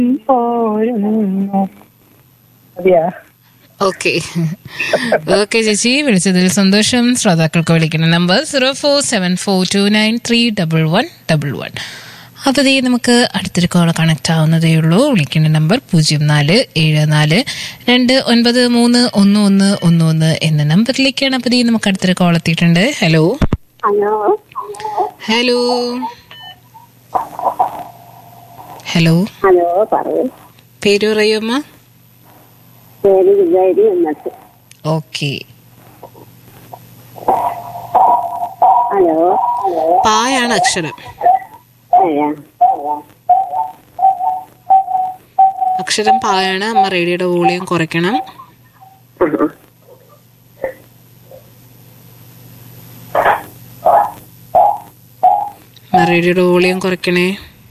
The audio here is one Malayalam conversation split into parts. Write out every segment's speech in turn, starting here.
പോരുന്നു അതെയാ ഓക്കെ ഓക്കെ ചേച്ചി വിളിച്ചതിൽ സന്തോഷം ശ്രോതാക്കൾക്ക് വിളിക്കുന്ന number zero four seven four two nine three double one double one അപ്പോൾ ദേ നമുക്ക് അടുത്തൊരു കോൾ കണക്ട് ആവുന്നതേ ഉള്ളൂ വിളിക്കേണ്ട നമ്പർ പൂജ്യം നാല് ഏഴ് നാല് രണ്ട് ഒൻപത് മൂന്ന് ഒന്ന് ഒന്ന് ഒന്ന് ഒന്ന് എന്ന നമ്പറിലേക്കാണ് അപ്പോൾ ദേ നമുക്ക് അടുത്തൊരു കോൾ എത്തിയിട്ടുണ്ട് hello hello hello hello hello പറയൂ പേര് പറയുമ്മ പേര് വിജയരി എന്നിട്ട് ഓക്കെ ഹലോ ഹലോ പായാണ് അക്ഷരം ഏയാ അക്ഷരം പായാണ് അമ്മ റേഡിയോയുടെ വോളിയം കുറയ്ക്കണം അമ്മ റേഡിയോയുടെ വോളിയം കുറയ്ക്കണേ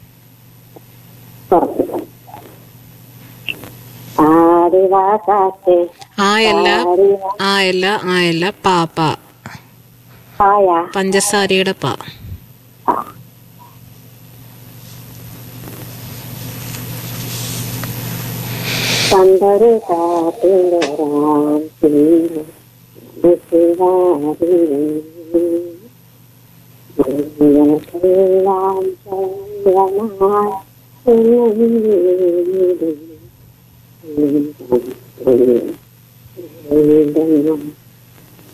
ആദിവാസാത്തെ ആയല്ല ആയല്ല ആയല്ല പാ പാ പായ പഞ്ചസാരയുടെ പാ പണ്ടൊരു കാട്ടിലെ ാം